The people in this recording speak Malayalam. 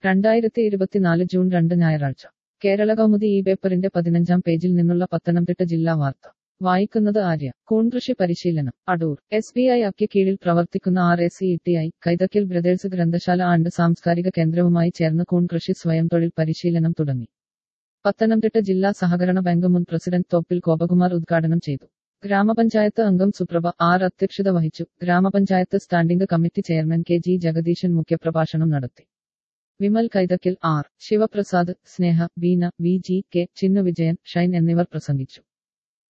രണ്ടായിരത്തി ഇരുപത്തിനാല് ജൂൺ രണ്ട് ഞായറാഴ്ച കേരള കൗമുദി ഈ പേപ്പറിന്റെ പതിനഞ്ചാം പേജിൽ നിന്നുള്ള പത്തനംതിട്ട ജില്ലാ വാർത്ത വായിക്കുന്നത് ആര്യ കൂൺകൃഷി പരിശീലനം അടൂർ എസ് ബി ഐ അക്ക് കീഴിൽ പ്രവർത്തിക്കുന്ന R S C T I Kaithakkal brothers ഗ്രന്ഥശാല ആൻഡ് സാംസ്കാരിക കേന്ദ്രവുമായി ചേർന്ന് കൂൺകൃഷി സ്വയം തൊഴിൽ പരിശീലനം തുടങ്ങി പത്തനംതിട്ട ജില്ലാ സഹകരണ ബാങ്ക് മുൻ പ്രസിഡന്റ് തോപ്പിൽ ഗോപകുമാർ ഉദ്ഘാടനം ചെയ്തു ഗ്രാമപഞ്ചായത്ത് അംഗം സുപ്രഭ ആർ അധ്യക്ഷത വഹിച്ചു ഗ്രാമപഞ്ചായത്ത് standing committee chairman K G Jagadeesan മുഖ്യപ്രഭാഷണം നടത്തി Vimal Kaithakkil R Sivaprasad Sneha Beena V G K Chinnu Vijayan Shine എന്നിവർ പ്രസംഗിച്ചു